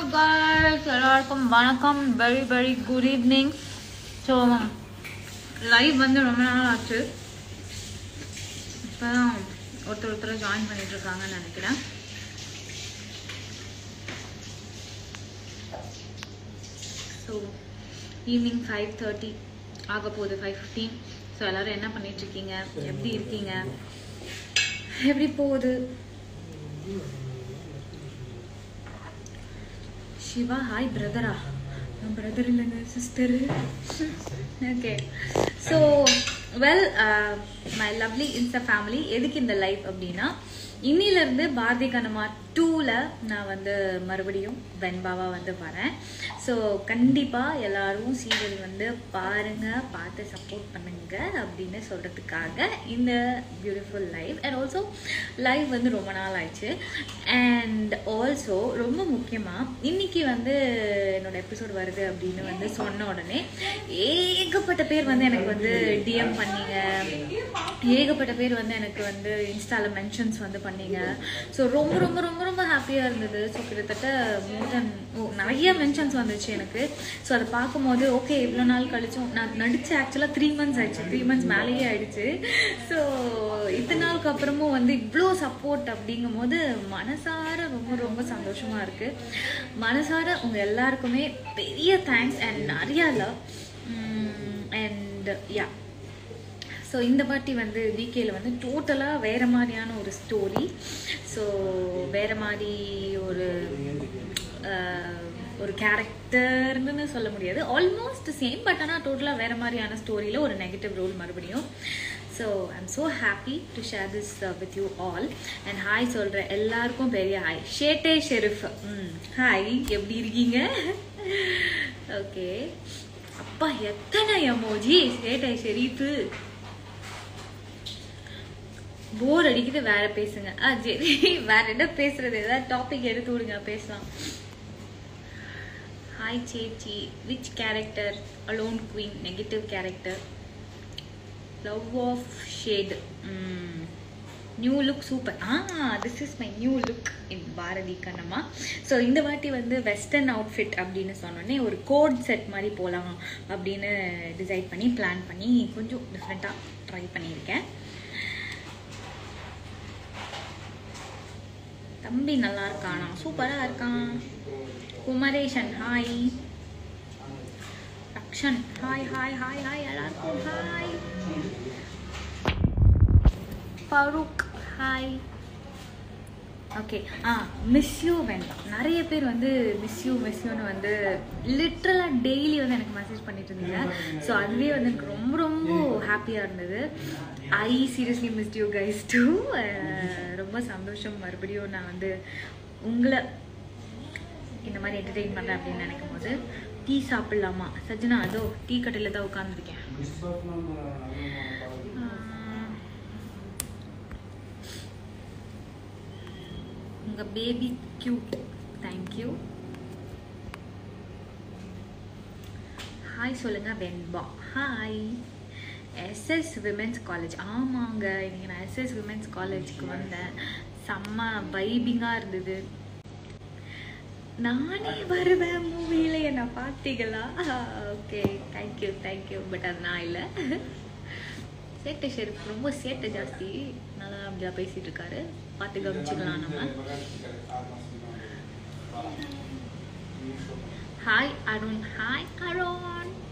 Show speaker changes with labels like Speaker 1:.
Speaker 1: guys எல்லாருக்கும் வணக்கம் very very good evening so live வந்து ரொம்ப நாள் ஆச்சு இப்போ தான் ஒருத்தர் ஒருத்தர் ஜாயின் பண்ணிட்டு இருக்காங்கன்னு நினைக்கிறேன் ஸோ ஈவினிங் ஃபைவ் தேர்ட்டி ஆக போகுது ஃபைவ் ஃபிஃப்டீன் ஸோ எல்லோரும் என்ன பண்ணிட்டு இருக்கீங்க எப்படி இருக்கீங்க எப்படி போகுது சிவா ஹாய் பிரதரா பிரதர் இல்லைங்க sister okay so well my lovely insta family எதுக்கு இந்த லைஃப் அப்படின்னா இன்னிலேருந்து பாரதி கனமா டூவில் நான் வந்து மறுபடியும் வெண்பாவா வந்து வரேன் ஸோ கண்டிப்பாக எல்லாரும் சீரியல் வந்து பாருங்கள் பார்த்து சப்போர்ட் பண்ணுங்க அப்படின்னு சொல்கிறதுக்காக இந்த beautiful live and also live வந்து ரொம்ப நாள் ஆயிடுச்சு அண்ட் ஆல்சோ ரொம்ப முக்கியமாக இன்னைக்கு வந்து என்னோட எபிசோட் வருது அப்படின்னு வந்து சொன்ன உடனே ஏகப்பட்ட பேர் வந்து எனக்கு வந்து டிஎம் பண்ணீங்க ஏகப்பட்ட பேர் வந்து எனக்கு வந்து இன்ஸ்டாவில் மென்ஷன்ஸ் வந்து பண்ணீங்க ஸோ ரொம்ப ரொம்ப ரொம்ப ரொம்ப ஹாப்பியாக இருந்தது ஸோ கிட்டத்தட்ட மோர் தென் நிறைய மென்ஷன்ஸ் வந்துச்சு எனக்கு ஸோ அதை பார்க்கும்போது ஓகே இவ்வளோ நாள் கழிச்சும் நான் நடித்த ஆக்சுவலாக த்ரீ மந்த்ஸ் ஆயிடுச்சு த்ரீ மந்த்ஸ் மேலேயே ஆயிடுச்சு ஸோ இத்தனை நாளுக்கு அப்புறமும் வந்து இவ்வளோ சப்போர்ட் அப்படிங்கும் போது மனசார ரொம்ப ரொம்ப சந்தோஷமாக இருக்குது மனசார உங்கள் எல்லாருக்குமே பெரிய தேங்க்ஸ் அண்ட் நிறையா லவ் அண்ட் யா ஸோ இந்த வாட்டி வந்து விகேல வந்து டோட்டலாக வேறு மாதிரியான ஒரு ஸ்டோரி ஸோ வேறு மாதிரி ஒரு ஆஹ், ஒரு கேரக்டர்னு சொல்ல முடியாது ஆல்மோஸ்ட் சேம் பட் ஆனால் டோட்டலாக வேறு மாதிரியான ஸ்டோரியில் ஒரு நெகட்டிவ் ரோல் மறுபடியும் so I am so happy to share this with you all and hi சொல்கிறேன் எல்லாருக்கும் பெரிய ஹாய் ஷேட்டே ஷெரிஃப் ம் ஹாய் எப்படி இருக்கீங்க ஓகே அப்பா எத்தனை எமோஜி ஷேட்டே ஷெரீஃபு போர் அடிக்குது வேற பேசுங்க ஆ சரி வேற என்ன பேசுறது ஏதாவது டாபிக் எடுத்து விடுங்க பேசலாம் ஹாய் சேச்சி which character alone queen negative character love of shade new look super ah this is my new look in Bharathi Kannamma so இந்த வாட்டி வந்து வெஸ்டர்ன் அவுட்ஃபிட் அப்படின்னு சொன்னோடனே ஒரு கோட் செட் மாதிரி போகலாம் அப்படின்னு டிசைட் பண்ணி பிளான் பண்ணி கொஞ்சம் டிஃப்ரெண்ட்டாக ட்ரை பண்ணியிருக்கேன் தம்பி நல்லா இருக்கானா சூப்பரா இருக்கான் Kumaresan hi Rakshan hi hi hi hi எல்லாருக்கும் hi Faruk hi okay ah miss you வேண்டாம் நிறைய பேர் வந்து மிஸ் யூ மிஸ் யூன்னு வந்து லிட்ரலாக டெய்லி வந்து எனக்கு மெசேஜ் பண்ணிட்டு இருந்தீங்க ஸோ அதுவே வந்து எனக்கு ரொம்ப ரொம்ப ஹாப்பியாக இருந்தது I seriously miss you guys too ரொம்ப சந்தோஷம் மறுபடியும் நான் வந்து உங்களை இந்த மாதிரி என்டர்டெயின் பண்ணுறேன் அப்படின்னு நினைக்கும் போது டீ சாப்பிட்லாமா சஜ்னா அதோ டீ கடையில் தான் உட்காந்துருக்கேன் உங்கள் பேபி க்யூட் தேங்க்யூ ஹாய் சொல்லுங்கள் Venba hi SS women's college ஆமாங்க இன்னைக்கு நான் எஸ்எஸ் விமென்ஸ் காலேஜுக்கு வந்தேன் செம்ம வைபிங்காக இருந்தது நானே வருவேன் மூவியில் என்ன பார்த்தீங்களா ஓகே தேங்க்யூ தேங்க்யூ பட் அது நான் இல்லை சேட்டை ஷெரீஃப் ரொம்ப சேட்டை ஜாஸ்தி நல்லா அப்படியா பேசிட்டு இருக்காரு பார்த்து கவனிச்சுக்கலாம் நம்ம ஹாய் அருண் ஹாய் அருண்